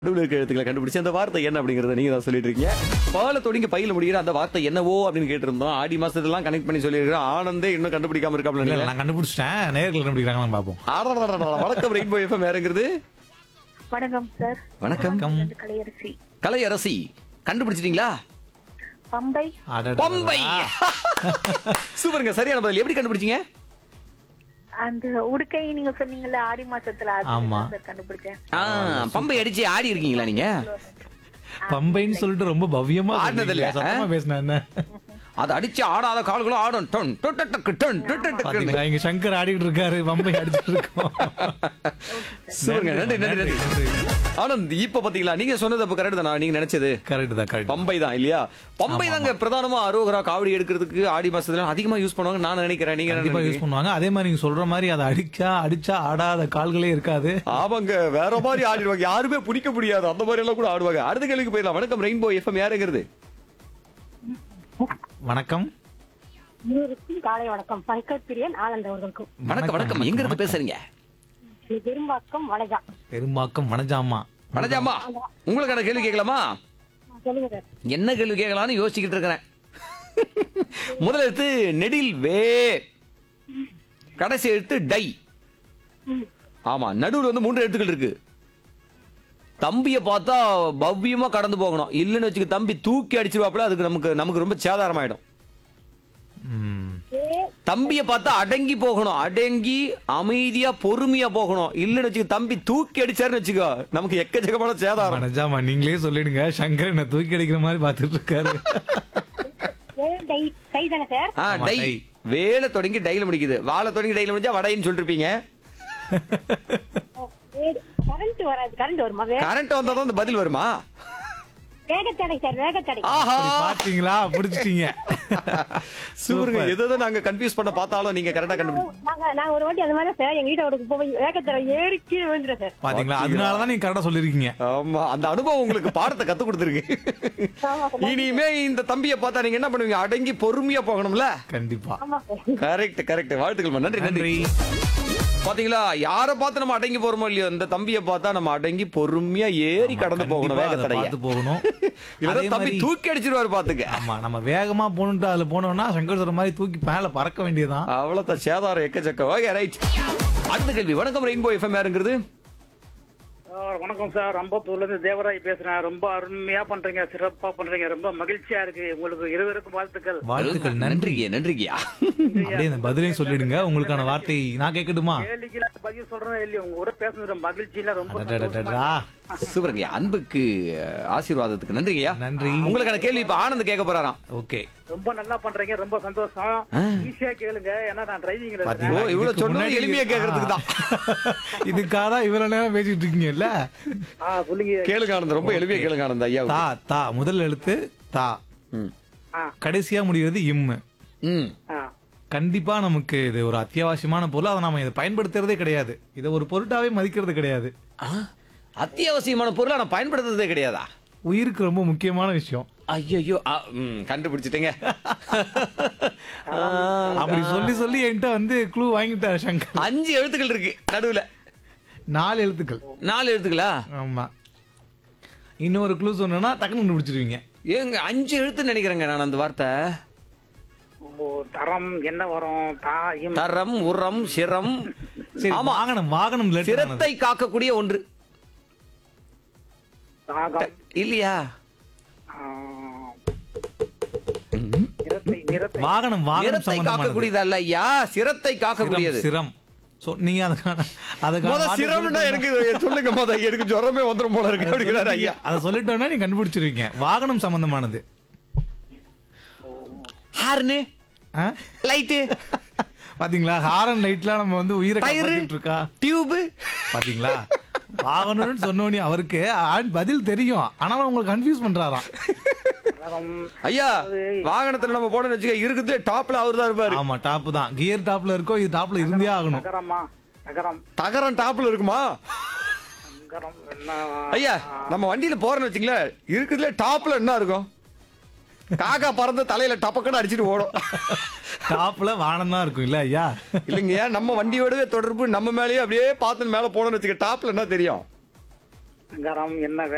நடுவில் இருக்க எழுத்துக்களை கண்டுபிடிச்சு அந்த வார்த்தை என்ன அப்படிங்கறத நீங்க தான் சொல்லிட்டு இருக்கீங்க பால தொடங்கி பையில முடிகிற அந்த வார்த்தை என்னவோ அப்படின்னு கேட்டிருந்தோம் ஆடி மாசத்துலாம் கனெக்ட் பண்ணி சொல்லியிருக்கிறோம் ஆனந்தே இன்னும் கண்டுபிடிக்காம இல்ல இருக்காப்ல இல்ல, நான் கண்டுபிடிச்சிட்டேன் நேர்கள் கண்டுபிடிக்கிறாங்களான்னு பார்ப்போம் ஆடா வணக்கம் ரெயின்போ எஃப்எம் வேறங்கிறது வணக்கம் சார் வணக்கம் வணக்கம். இது கலையரசி கலையரசி கண்டுபிடிச்சிட்டீங்களா பம்பை அடடடடா. பம்பை சூப்பருங்க சரியான பதில் எப்படி கண்டுபிடிச்சீங்க அந்த உடுக்கை நீங்க சொன்னீங்கல்ல ஆடி மாசத்துல அது ஆமா. தான் சார் கண்டுபிடிச்சேன் ஆ, பம்பை அடிச்சு ஆடி இருக்கீங்களா நீங்க பம்பைன்னு சொல்லிட்டு ரொம்ப பவ்யமா ஆடினது இல்ல, சொன்னீங்க. சத்தமா பேசினா என்ன அதை அடிச்சு ஆடாத கால்களும் ஆடும் டொன் டொட்ட டக்கு டொன் டொட்ட டக்குன்னு. பாத்தீங்களா இங்க சங்கர் ஆடிட்டு இருக்காரு பம்பை அடிச்சிட்டு இருக்கோம் சூப்பருங்க நன்றி நன்றி நன்றி ஆனந்த் இப்ப பாத்தீங்களா நீங்க சொன்னது அப்ப கரெக்ட் தானா நீங்க நினைச்சது கரெக்ட் தான் கரெக்ட் பம்பை தான் இல்லையா பம்பை தாங்க பிரதானமா அரோகரா காவடி எடுக்கிறதுக்கு ஆடி மாசத்துல அதிகமா யூஸ் பண்ணுவாங்க நான் நினைக்கிறேன் நீங்க என்ன கண்டிப்பா யூஸ் நினைக்கிறீங்க? பண்ணுவாங்க அதே மாதிரி நீங்க சொல்ற மாதிரி அதை அடிச்சா அடிச்சா ஆடாத கால்களே இருக்காது ஆமாங்க வேற மாதிரி ஆடிடுவாங்க யாருமே பிடிக்க முடியாது அந்த மாதிரி எல்லாம் கூட ஆடுவாங்க அடுத்த கேள்விக்கு போயிடலாம் வணக்கம் ரெயின்போ எஃப்எம் யாருங்கிறது வணக்கம் இருவருக்கும் காலை வணக்கம் பங்கட் பிரியன் ஆனந்த் அவர்களுக்கும் வணக்கம் வணக்கம் எங்க இருந்து பேசுறீங்க இது பெரும்பாக்கம் வளைகா பெரும்பாக்கம் வனஜாமா வணக்கம்மா உங்களுக்கான கேள்வி கேட்கலாமா சொல்லுங்க சார் என்ன கேள்வி கேட்கலாம்னு யோசிச்சுக்கிட்டு இருக்கிறேன் முதல் எழுத்து நெடில் வே கடைசி எழுத்து டை ஆமா நடுவுல வந்து மூன்று எழுத்துக்கள் இருக்கு தம்பிய பார்த்தா பவ்யமா கடந்து போகணும் இல்லைன்னு வச்சுக்க தம்பி தூக்கி அடிச்சிருவாப்புல அதுக்கு நமக்கு நமக்கு ரொம்ப சேதாரம் ஆயிடும் ம். தம்பிய பார்த்தா அடங்கி போகணும் அடங்கி அமைதியா பொறுமையா போகணும் இல்லைன்னு வச்சுக்க தம்பி தூக்கி அடிச்சாருன்னு வச்சுக்கோ நமக்கு எக்கச்சக்கமான சேதாரம் வனஜாமா நீங்களே சொல்லிடுங்க சங்கர் என்ன தூக்கி அடிக்கிற மாதிரி பாத்துட்டு இருக்காரு ஏ, டை டை தானே சார் ஆ ஆமா, டை டை. வேலை தொடங்கி டைல முடிக்குது வாழை தொடங்கி டைல முடிஞ்சா வடைன்னு சொல்லிருப்பீங்க கரண்ட் வராது கரண்ட் வருமா வே- கரண்ட் வந்தா தான் இந்த பதில் வருமா வேகத்தடை சார் வேகத்தடை ஆஹா அப்படி பாத்தீங்களா புடிச்சிட்டீங்க சூப்பருங்க Super. எதோ நாங்க கன்ஃபியூஸ் பண்ண பார்த்தாலும் நீங்க கரெக்டா கண்டுபிடிச்சு நாங்க நான் ஒரு வாட்டி அந்த மாதிரி சார் எங்க வீட்டோட போய் வேகத்தடை ஏறி கீழே விழுந்துடும் சார் பாத்தீங்களா அதனாலதான் நீங்க கரெக்டா சொல்லிருக்கீங்க ஆமா அந்த அனுபவம் உங்களுக்கு பாடத்தை கத்து கொடுத்துருக்கு ஆமா சார் இனிமே இந்த தம்பியை பார்த்தா நீங்க என்ன பண்ணுவீங்க அடங்கி பொறுமையா போகணும்ல கண்டிப்பா ஆமா சார் கரெக்ட் கரெக்ட் வாழ்த்துக்கள் நன்றி நன்றி நன்றி பாத்தீங்களா யார பார்த்து நம்ம அடங்கி போறோமோ இல்லையோ இந்த தம்பியை பார்த்தா நம்ம அடங்கி பொறுமையா ஏறி கடந்து போகணும் கண்டிப்பா அதை வேகத்தடைய பார்த்து போகணும் இல்ல அதே தம்பி மாதிரி- தூக்கி அடிச்சிருவாரு பாத்துக்க ஆமா நம்ம வேகமா போகணும்ட்டு அதுல போனோம்னா சங்கர் சொல்ற மாதிரி தூக்கி மேல பறக்க வேண்டியதுதான் அவ்வளவுதான் சேதாரம் எக்கச்சக்கம் ஓகே ரைட் அடுத்த கேள்வி வணக்கம் ரெயின்போ எஃப்எம் யாருங்கிறது ஆ, வணக்கம் சார் அம்பத்தூர்ல இருந்து தேவராய் பேசுறேன் ரொம்ப அருமையா பண்றீங்க சிறப்பா பண்றீங்க ரொம்ப மகிழ்ச்சியா இருக்கு உங்களுக்கு இருவருக்கும் வாழ்த்துக்கள் வாழ்த்துக்கள் நன்றி நன்றிங்க நன்றிங்கயா அப்படியே இந்த பதிலையும் சொல்லிடுங்க உங்களுக்கான வார்த்தை நான் கேட்கட்டுமா கேள்விக்கு நான் பதில் சொல்றேன் இல்லையா உங்க கூட பேசுறது மகிழ்ச்சியில ரொம்ப சந்தோஷமா அடடடடா. சூப்பருங்க அன்புக்கு அஹ், ஆசீர்வாதத்துக்கு நன்றிங்கய்யா நன்றி உங்களுக்கான கேள்வி இப்ப ஆனந்த் கேட்க போறாராம் ஓகே ரொம்ப நல்லா பண்றீங்க ரொம்ப சந்தோஷம் ஈஸியா கேளுங்க ஏன்னா நான் டிரைவிங்ல ஓ பாத்தீங்களா? இவ்வளவு இதுக்கு சொன்னது முன்னாடி- எளிமையா கேட்கறதுக்கு தான் இதுக்காக தான் இவ்வளவு நேரம் பேசிட்டு இருக்கீங்கல்ல ஆ சொல்லுங்க கேளுங்க ஆனந்த் ரொம்ப எளிமையா கேளுங்க ஆனந்த் ஐயா தா தா முதல் எழுத்து தா ம். ஆ கடைசியா முடிகிறது இம்மு ம் ஆ கண்டிப்பா நமக்கு இது ஒரு அத்தியாவசியமான பொருள் அதை நாம இதை பயன்படுத்துறதே கிடையாது இதை ஒரு பொருட்டாவே மதிக்கிறது கிடையாது ஆ, அத்தியாவசியமான பொருளை நான் பயன்படுத்துறதே கிடையாதா உயிருக்கு ரொம்ப முக்கியமான விஷயம் ஐயோ கண்டுபிடிச்சிட்டீங்க ஆ, அப்படி சொல்லி சொல்லி என்கிட்ட வந்து க்ளூ வாங்கிட்டார் சங்கர் அஞ்சு எழுத்துக்கள் இருக்கு நடுவுல நாலு எழுத்துக்கள் நாலு எழுத்துக்களா ஆமா இன்னொரு க்ளூ சொன்னா டக்குன்னு கண்டுபிடிச்சிருவீங்க ஏங்க அஞ்சு எழுத்துன்னு நினைக்கிறேங்க நான் அந்த வார்த்தை ஓ, தரம் என்ன வரும் தாயும் தரம் உரம் சிரம் சரி ஆமா வாகனம் வாகனம் letter ஆனது. சிரத்தை காக்கக்கூடிய ஒன்று தாகம் இல்லையா ஆ, நிறத்தை நிறத்தை வாகனம் வாகனம் நிறத்தை சம்பந்தமானது காக்கக்கூடியது அல்ல ஐயா சிரத்தை காக்கக்கூடியது சிரம், சிரம் சோ நீங்க அதுக்கான அதுக்கான முத வார்த்தை சிரம்னா சொல்லிட்டோம்னா- எனக்கு சொல்லுங்க முத எனக்கு ஜுரமே வந்துரும் போல இருக்கு அப்படிங்கிறாரு ஐயா அதை சொல்லிட்டோம்னா நீங்க கண்டுபிடிச்சிருவீங்க வாகனம் சம்பந்தமானது ஹார்னு ஆ? லைட்டு பாத்தீங்களா ஹாரன் லைட்லாம் நம்ம வந்து உயிரை டயரு காப்பாத்திட்டு இருக்கா டியூப் பாத்தீங்களா வாகனம்னு சொன்னோனே அவருக்கு ஆ- பதில் தெரியும் ஆனாலும் உங்களுக்கு கன்ஃபியூஸ் பண்றாராம் தரம் ஐயா வாகனத்துல நம்ம போனோம்னு வச்சுக்க இருக்குதுல டாப்ல அவர் தான் இருப்பாரு ஆமா டாப் தான் கியர் டாப்ல இருக்கோ இது டாப்ல இருந்தே ஆகணும் நகரமா நகரம் தகரம் டாப்ல இருக்குமா நகரம் என்ன ஐயா நம்ம வண்டியில போறோம்னு வச்சுங்களேன் இருக்குதுல டாப்ல என்ன இருக்கும் காக்கா பறந்து தலையில டப்பக்கன்னு அடிச்சிட்டு ஓடும் டாப்ல வானம் தான் இருக்கும் இல்ல ஐயா இல்லைங்கய்யா நம்ம வண்டியோடவே தொடர்பு நம்ம மேலேயே அப்படியே பார்த்து மேல போனோம்னு வச்சுக்க டாப்ல என்ன தெரியும் நகரம் என்ன